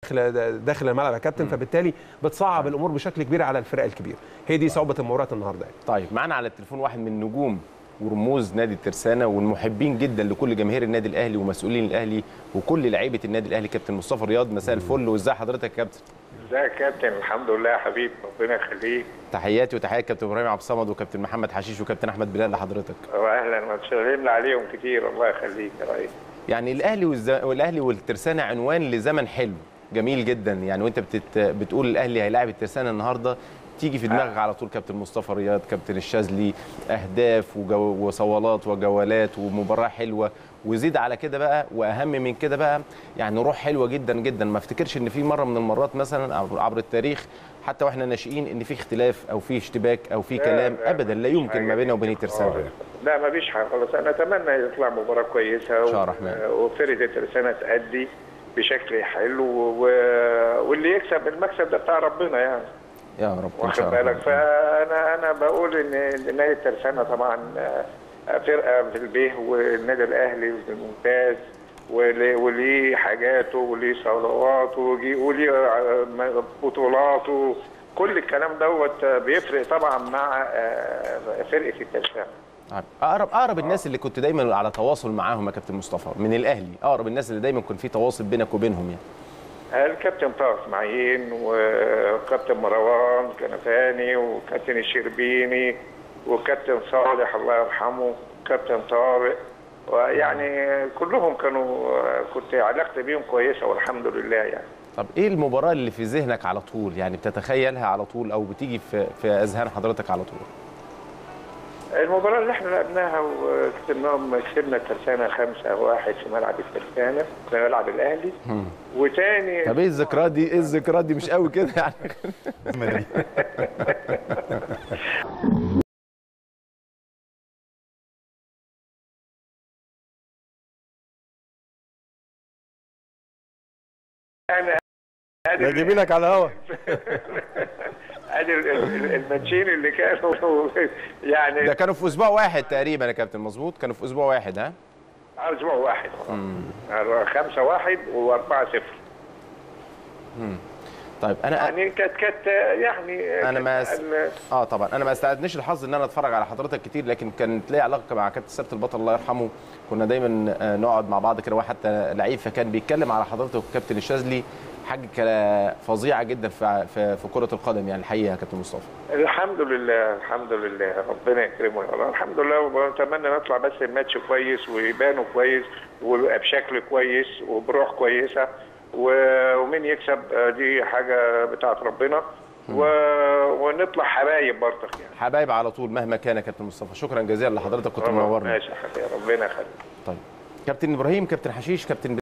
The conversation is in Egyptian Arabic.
داخل داخل الملعب يا كابتن فبالتالي بتصعب الامور بشكل كبير على الفرق الكبيره هي دي صعوبه المباريات النهارده يعني. طيب معانا على التليفون واحد من نجوم ورموز نادي الترسانه والمحبين جدا لكل جماهير النادي الاهلي ومسؤولين الاهلي وكل لعيبه النادي الاهلي كابتن مصطفى رياض مساء الفل وازاي حضرتك يا كابتن ازيك يا كابتن الحمد لله يا حبيبي ربنا يخليك تحياتي وتحيات كابتن ابراهيم عبد الصمد وكابتن محمد حشيش وكابتن احمد بلال لحضرتك واهلا وسلمنا عليهم كتير الله يخليك يا ريس يعني الاهلي والز... والاهلي والترسانه عنوان لزمن حلو جميل جدا يعني وانت بتت... بتقول الاهلي هيلاعب الترسانه النهارده تيجي في دماغك على طول كابتن مصطفى رياض كابتن الشاذلي اهداف وجو... وصولات وجولات ومباراه حلوه وزيد على كده بقى واهم من كده بقى يعني روح حلوه جدا جدا ما افتكرش ان في مره من المرات مثلا عبر التاريخ حتى واحنا ناشئين ان في اختلاف او في اشتباك او في كلام لا، ابدا لا يمكن ما بيننا وبين الترسانه لا ما فيش حاجه خالص انا اتمنى يطلع مباراه كويسه شاء الرحمن. وفرقه الترسانه تأدي بشكل حلو و... واللي يكسب المكسب ده بتاع ربنا يعني يا رب ان واخد شاء بالك الله فانا انا بقول ان نادي الترسانه طبعا فرقه في البيه والنادي الاهلي في الممتاز وليه وليه حاجاته وليه صلواته وليه وليه بطولاته كل الكلام دوت بيفرق طبعا مع فرقه الترسانه طيب، اقرب اقرب الناس اللي كنت دايما على تواصل معاهم يا كابتن مصطفى من الاهلي اقرب الناس اللي دايما كان في تواصل بينك وبينهم يعني الكابتن طه اسماعيل وكابتن مروان كنفاني وكابتن الشربيني وكابتن صالح الله يرحمه كابتن طارق ويعني كلهم كانوا كنت علاقتي بيهم كويسه والحمد لله يعني طب ايه المباراه اللي في ذهنك على طول يعني بتتخيلها على طول او بتيجي في في اذهان حضرتك على طول المباراة اللي احنا لعبناها وكسبناهم كسبنا الترسانة 5 واحد في ملعب الترسانة في ملعب الأهلي وتاني طب ايه الذكريات دي ايه الذكريات دي مش قوي كده يعني أنا ده جايبين لك على الهوا ادي ال- ال- الماتشين اللي كانوا يعني ده كانوا في اسبوع واحد تقريبا يا كابتن مظبوط كانوا في اسبوع واحد ها اسبوع واحد خمسة واحد وأربعة صفر طيب انا يعني كانت كانت يعني انا ما كانت س... ال- اه طبعا انا ما استعدنيش الحظ ان انا اتفرج على حضرتك كتير لكن كانت لي علاقه مع كابتن ثابت البطل الله يرحمه كنا دايما آه، نقعد مع بعض كده وحتى لعيب فكان بيتكلم على حضرتك وكابتن الشاذلي حاجه كلا- فظيعه جدا في في, في كره القدم يعني الحقيقه يا كابتن مصطفى الحمد لله الحمد لله ربنا يكرمه يا رب الحمد لله ونتمنى نطلع بس الماتش كويس ويبانوا كويس ويبقى بشكل كويس وبروح كويسه و- ومين يكسب آه، دي حاجه بتاعت ربنا و... ونطلع حبايب برضك يعني حبايب على طول مهما كان يا كابتن مصطفى شكرا جزيلا لحضرتك كنت منورنا ماشي يا حبيبي ربنا يخليك طيب كابتن ابراهيم كابتن حشيش كابتن